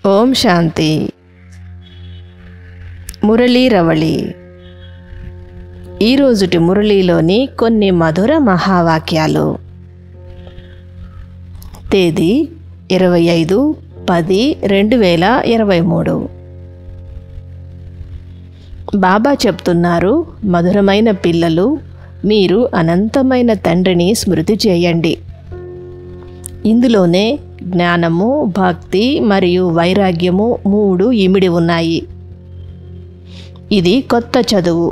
ఓం శాంతి మురళీ రవళి ఈరోజుటి మురళీలోని కొన్ని మధుర మహావాక్యాలు తేదీ ఇరవై ఐదు పది రెండు వేల ఇరవై మూడు బాబా చెప్తున్నారు మధురమైన పిల్లలు మీరు అనంతమైన తండ్రిని స్మృతి చేయండి ఇందులోనే జ్ఞానము భక్తి మరియు వైరాగ్యము మూడు ఇమిడి ఉన్నాయి ఇది కొత్త చదువు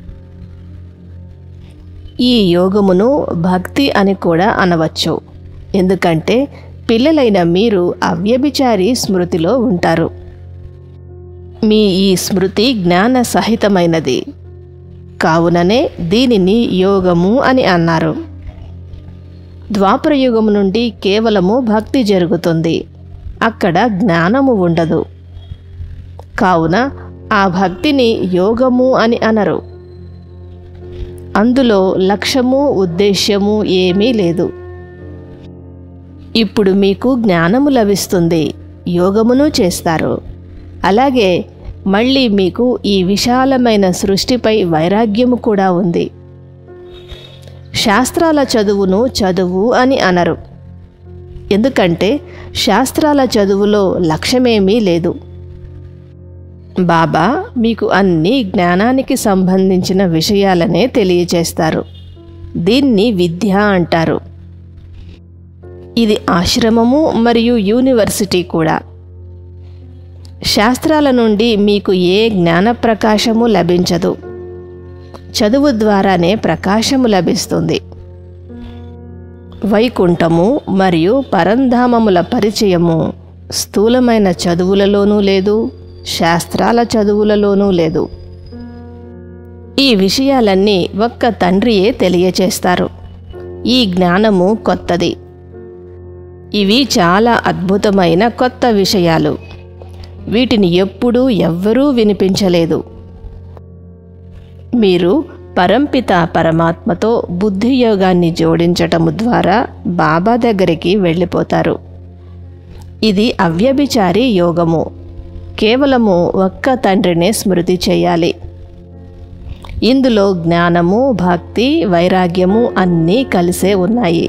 ఈ యోగమును భక్తి అని కూడా అనవచ్చు ఎందుకంటే పిల్లలైన మీరు అవ్యభిచారి స్మృతిలో ఉంటారు మీ ఈ స్మృతి జ్ఞాన సహితమైనది కావుననే దీనిని యోగము అని అన్నారు ద్వాపరయుగం నుండి కేవలము భక్తి జరుగుతుంది అక్కడ జ్ఞానము ఉండదు కావున ఆ భక్తిని యోగము అని అనరు అందులో లక్ష్యము ఉద్దేశ్యము ఏమీ లేదు ఇప్పుడు మీకు జ్ఞానము లభిస్తుంది యోగమును చేస్తారు అలాగే మళ్ళీ మీకు ఈ విశాలమైన సృష్టిపై వైరాగ్యము కూడా ఉంది శాస్త్రాల చదువును చదువు అని అనరు ఎందుకంటే శాస్త్రాల చదువులో లక్ష్యమేమీ లేదు బాబా మీకు అన్ని జ్ఞానానికి సంబంధించిన విషయాలనే తెలియచేస్తారు దీన్ని విద్య అంటారు ఇది ఆశ్రమము మరియు యూనివర్సిటీ కూడా శాస్త్రాల నుండి మీకు ఏ జ్ఞాన ప్రకాశము లభించదు చదువు ద్వారానే ప్రకాశము లభిస్తుంది వైకుంఠము మరియు పరంధామముల పరిచయము స్థూలమైన చదువులలోనూ లేదు శాస్త్రాల చదువులలోనూ లేదు ఈ విషయాలన్నీ ఒక్క తండ్రియే తెలియచేస్తారు ఈ జ్ఞానము కొత్తది ఇవి చాలా అద్భుతమైన కొత్త విషయాలు వీటిని ఎప్పుడూ ఎవ్వరూ వినిపించలేదు మీరు పరంపిత పరమాత్మతో బుద్ధి యోగాన్ని జోడించటము ద్వారా బాబా దగ్గరికి వెళ్ళిపోతారు ఇది అవ్యభిచారి యోగము కేవలము ఒక్క తండ్రినే స్మృతి చేయాలి ఇందులో జ్ఞానము భక్తి వైరాగ్యము అన్నీ కలిసే ఉన్నాయి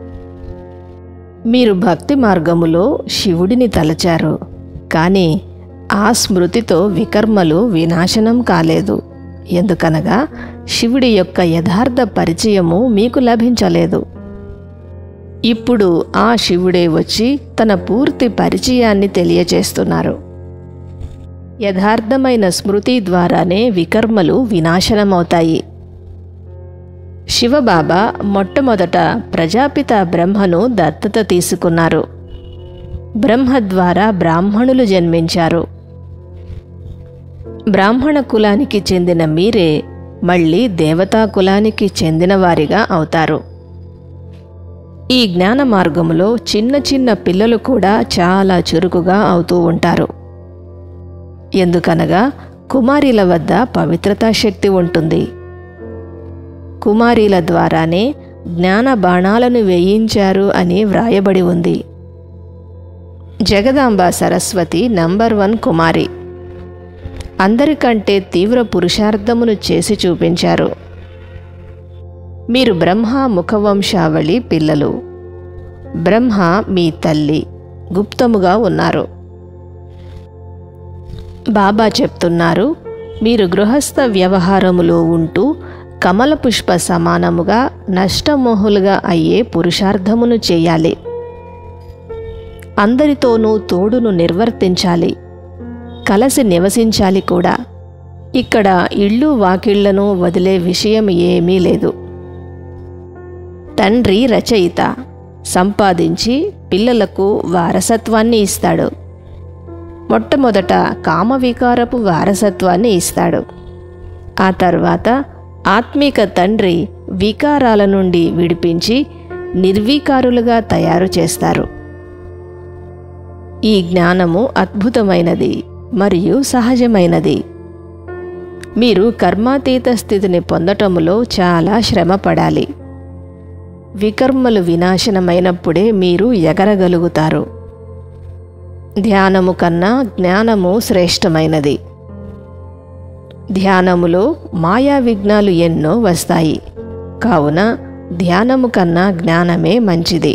మీరు భక్తి మార్గములో శివుడిని తలచారు కానీ ఆ స్మృతితో వికర్మలు వినాశనం కాలేదు ఎందుకనగా శివుడి యొక్క యథార్థ పరిచయము మీకు లభించలేదు ఇప్పుడు ఆ శివుడే వచ్చి తన పూర్తి పరిచయాన్ని తెలియచేస్తున్నారు యథార్థమైన స్మృతి ద్వారానే వికర్మలు వినాశనమవుతాయి శివబాబా మొట్టమొదట ప్రజాపిత బ్రహ్మను దత్తత తీసుకున్నారు బ్రహ్మ ద్వారా బ్రాహ్మణులు జన్మించారు బ్రాహ్మణ కులానికి చెందిన మీరే మళ్ళీ దేవతా కులానికి చెందినవారిగా అవుతారు ఈ జ్ఞాన మార్గములో చిన్న చిన్న పిల్లలు కూడా చాలా చురుకుగా అవుతూ ఉంటారు ఎందుకనగా కుమారీల వద్ద పవిత్రతా శక్తి ఉంటుంది కుమారీల ద్వారానే జ్ఞాన బాణాలను వేయించారు అని వ్రాయబడి ఉంది జగదాంబ సరస్వతి నంబర్ వన్ కుమారి అందరికంటే తీవ్ర పురుషార్థమును చేసి చూపించారు మీరు బ్రహ్మ ముఖవంశావళి పిల్లలు బ్రహ్మ మీ తల్లి గుప్తముగా ఉన్నారు బాబా చెప్తున్నారు మీరు గృహస్థ వ్యవహారములో ఉంటూ కమల పుష్ప సమానముగా నష్టమోహులుగా అయ్యే పురుషార్థమును చేయాలి అందరితోనూ తోడును నిర్వర్తించాలి కలసి నివసించాలి కూడా ఇక్కడ ఇళ్ళు వాకిళ్లను వదిలే విషయం ఏమీ లేదు తండ్రి రచయిత సంపాదించి పిల్లలకు వారసత్వాన్ని ఇస్తాడు మొట్టమొదట కామవికారపు వారసత్వాన్ని ఇస్తాడు ఆ తర్వాత ఆత్మిక తండ్రి వికారాల నుండి విడిపించి నిర్వీకారులుగా తయారు చేస్తారు ఈ జ్ఞానము అద్భుతమైనది మరియు సహజమైనది మీరు కర్మాతీత స్థితిని పొందటములో చాలా శ్రమ పడాలి వికర్మలు వినాశనమైనప్పుడే మీరు ఎగరగలుగుతారు ధ్యానము కన్నా జ్ఞానము శ్రేష్టమైనది ధ్యానములో మాయా విఘ్నాలు ఎన్నో వస్తాయి కావున ధ్యానము కన్నా జ్ఞానమే మంచిది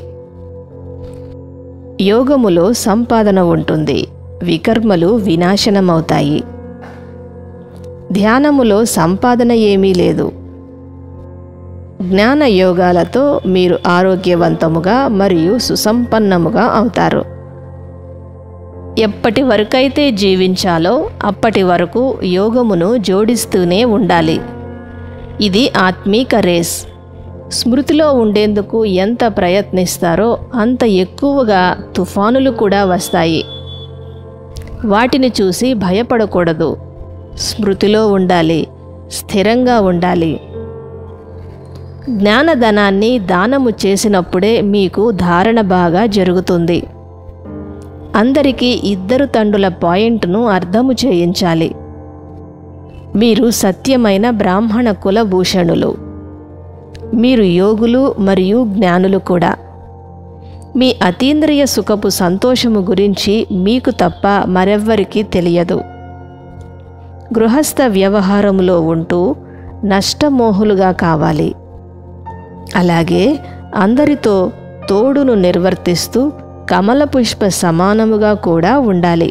యోగములో సంపాదన ఉంటుంది వికర్మలు వినాశనమవుతాయి ధ్యానములో సంపాదన ఏమీ లేదు జ్ఞాన యోగాలతో మీరు ఆరోగ్యవంతముగా మరియు సుసంపన్నముగా అవుతారు ఎప్పటి వరకైతే జీవించాలో అప్పటి వరకు యోగమును జోడిస్తూనే ఉండాలి ఇది ఆత్మీక రేస్ స్మృతిలో ఉండేందుకు ఎంత ప్రయత్నిస్తారో అంత ఎక్కువగా తుఫానులు కూడా వస్తాయి వాటిని చూసి భయపడకూడదు స్మృతిలో ఉండాలి స్థిరంగా ఉండాలి జ్ఞానధనాన్ని దానము చేసినప్పుడే మీకు ధారణ బాగా జరుగుతుంది అందరికీ ఇద్దరు తండ్రుల పాయింట్ను అర్థము చేయించాలి మీరు సత్యమైన బ్రాహ్మణ కులభూషణులు మీరు యోగులు మరియు జ్ఞానులు కూడా మీ అతీంద్రియ సుఖపు సంతోషము గురించి మీకు తప్ప మరెవ్వరికీ తెలియదు గృహస్థ వ్యవహారములో ఉంటూ నష్టమోహులుగా కావాలి అలాగే అందరితో తోడును నిర్వర్తిస్తూ కమల పుష్ప సమానముగా కూడా ఉండాలి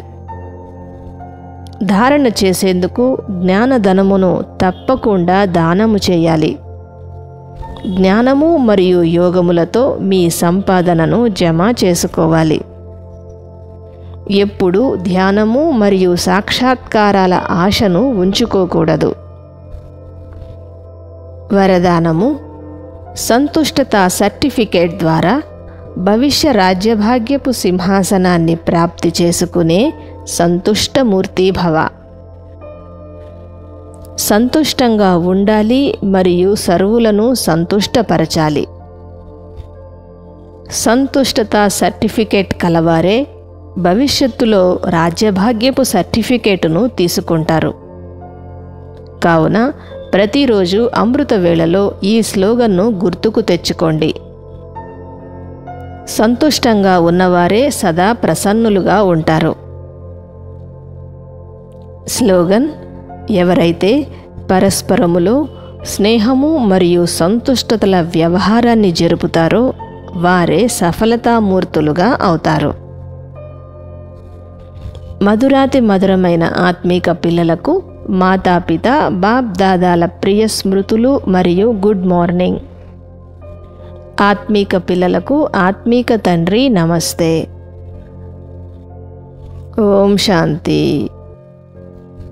ధారణ చేసేందుకు జ్ఞానధనమును తప్పకుండా దానము చేయాలి జ్ఞానము మరియు యోగములతో మీ సంపాదనను జమ చేసుకోవాలి ఎప్పుడు ధ్యానము మరియు సాక్షాత్కారాల ఆశను ఉంచుకోకూడదు వరదానము సంతుష్టత సర్టిఫికేట్ ద్వారా భవిష్య రాజ్యభాగ్యపు సింహాసనాన్ని ప్రాప్తి చేసుకునే సంతుష్టమూర్తి భవ సంతుష్టంగా ఉండాలి మరియు సర్వులను సంతుష్టపరచాలి సంతుష్టత సర్టిఫికేట్ కలవారే భవిష్యత్తులో రాజ్యభాగ్యపు సర్టిఫికేటును తీసుకుంటారు కావున ప్రతిరోజు అమృత వేళలో ఈ స్లోగన్ను గుర్తుకు తెచ్చుకోండి సంతుష్టంగా ఉన్నవారే సదా ప్రసన్నులుగా ఉంటారు స్లోగన్ ఎవరైతే పరస్పరములో స్నేహము మరియు సంతుష్టతల వ్యవహారాన్ని జరుపుతారో వారే సఫలతామూర్తులుగా అవుతారు మధురాతి మధురమైన ఆత్మీక పిల్లలకు మాతాపిత బాప్ దాదాల ప్రియ స్మృతులు మరియు గుడ్ మార్నింగ్ ఆత్మీక పిల్లలకు ఆత్మీక తండ్రి నమస్తే ఓం శాంతి